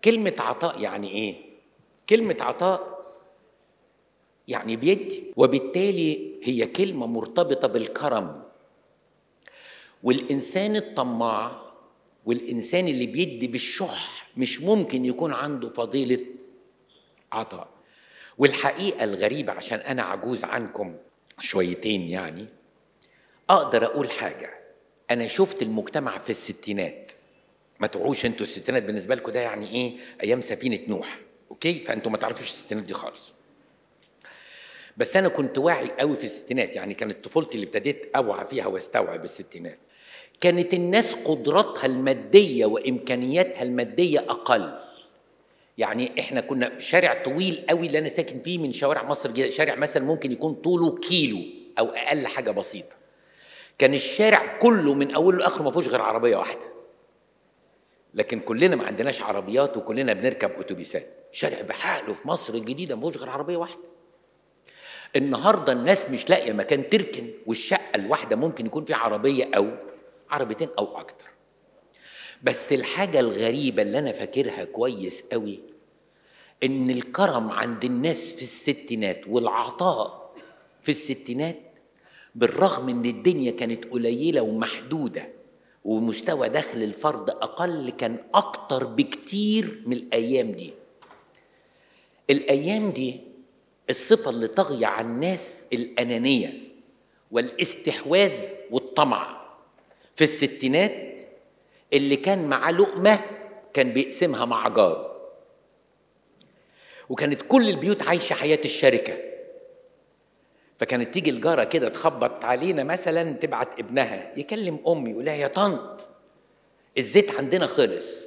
كلمة عطاء يعني إيه؟ كلمة عطاء يعني بيدي وبالتالي هي كلمة مرتبطة بالكرم والإنسان الطماع والإنسان اللي بيدي بالشح مش ممكن يكون عنده فضيلة عطاء والحقيقة الغريبة عشان أنا عجوز عنكم شويتين يعني أقدر أقول حاجة أنا شفت المجتمع في الستينات ما توعوش انتوا الستينات بالنسبة لكم ده يعني إيه أيام سفينة نوح أوكي فأنتوا ما تعرفوش الستينات دي خالص بس أنا كنت واعي قوي في الستينات يعني كانت طفولتي اللي ابتديت أوعى فيها واستوعب الستينات كانت الناس قدراتها المادية وإمكانياتها المادية أقل يعني احنا كنا شارع طويل قوي اللي انا ساكن فيه من شوارع مصر الجديدة شارع مثلا ممكن يكون طوله كيلو او اقل حاجه بسيطه كان الشارع كله من اوله لاخره ما فيهوش غير عربيه واحده لكن كلنا ما عندناش عربيات وكلنا بنركب اتوبيسات شارع بحاله في مصر الجديده ما فيهوش غير عربيه واحده النهارده الناس مش لاقيه مكان تركن والشقه الواحده ممكن يكون فيها عربيه او عربيتين او اكتر بس الحاجة الغريبة اللي أنا فاكرها كويس قوي إن الكرم عند الناس في الستينات والعطاء في الستينات بالرغم إن الدنيا كانت قليلة ومحدودة ومستوى دخل الفرد أقل كان أكتر بكتير من الأيام دي الأيام دي الصفة اللي طاغية على الناس الأنانية والاستحواذ والطمع في الستينات اللي كان معاه لقمة كان بيقسمها مع جاره وكانت كل البيوت عايشة حياة الشركة فكانت تيجي الجارة كده تخبط علينا مثلا تبعت ابنها يكلم أمي يقول لها يا طنط الزيت عندنا خلص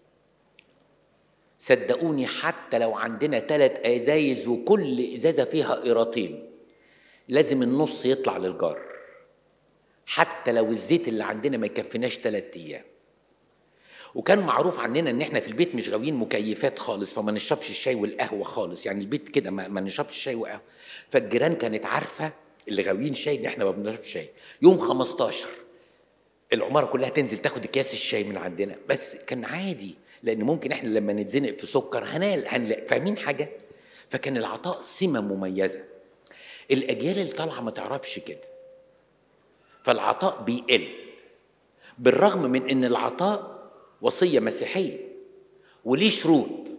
صدقوني حتى لو عندنا ثلاث ازايز وكل ازازه فيها قيراطين لازم النص يطلع للجار حتى لو الزيت اللي عندنا ما يكفيناش ثلاث ايام وكان معروف عننا ان احنا في البيت مش غاويين مكيفات خالص فما نشربش الشاي والقهوه خالص يعني البيت كده ما, ما نشربش الشاي والقهوه فالجيران كانت عارفه اللي غاويين شاي ان احنا ما بنشربش شاي يوم 15 العماره كلها تنزل تاخد اكياس الشاي من عندنا بس كان عادي لان ممكن احنا لما نتزنق في سكر هنال هنلاقي فاهمين حاجه فكان العطاء سمه مميزه الاجيال اللي طالعه ما تعرفش كده فالعطاء بيقل بالرغم من ان العطاء وصيه مسيحيه وليه شروط